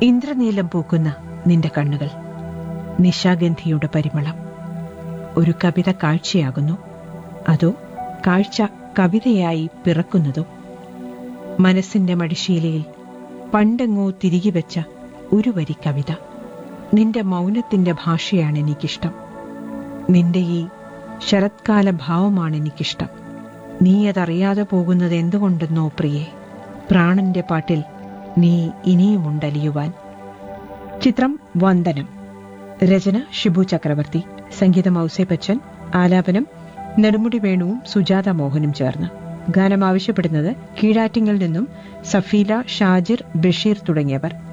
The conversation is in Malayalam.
ഇന്ദ്രനീലം പൂക്കുന്ന നിന്റെ കണ്ണുകൾ നിശാഗന്ധിയുടെ പരിമളം ഒരു കവിത കാഴ്ചയാകുന്നു അതോ കാഴ്ച കവിതയായി പിറക്കുന്നതോ മനസ്സിന്റെ മടിശീലയിൽ പണ്ടെങ്ങോ തിരികെ വെച്ച ഒരു വരി കവിത നിന്റെ മൗനത്തിന്റെ ഭാഷയാണ് എനിക്കിഷ്ടം നിന്റെ ഈ ശരത്കാല ഭാവമാണ് എനിക്കിഷ്ടം നീ അതറിയാതെ പോകുന്നത് എന്തുകൊണ്ടെന്നോ പ്രിയേ പ്രാണന്റെ പാട്ടിൽ നീ ഇനിയുമുണ്ടലിയുവാൻ ചിത്രം വന്ദനം രചന ഷിബു ചക്രവർത്തി സംഗീതം ഔസേപ്പച്ചൻ ആലാപനം നെടുമുടി വേണുവും സുജാത മോഹനും ചേർന്ന് ഗാനം ആവശ്യപ്പെടുന്നത് കീഴാറ്റിങ്ങിൽ നിന്നും സഫീല ഷാജിർ ബഷീർ തുടങ്ങിയവർ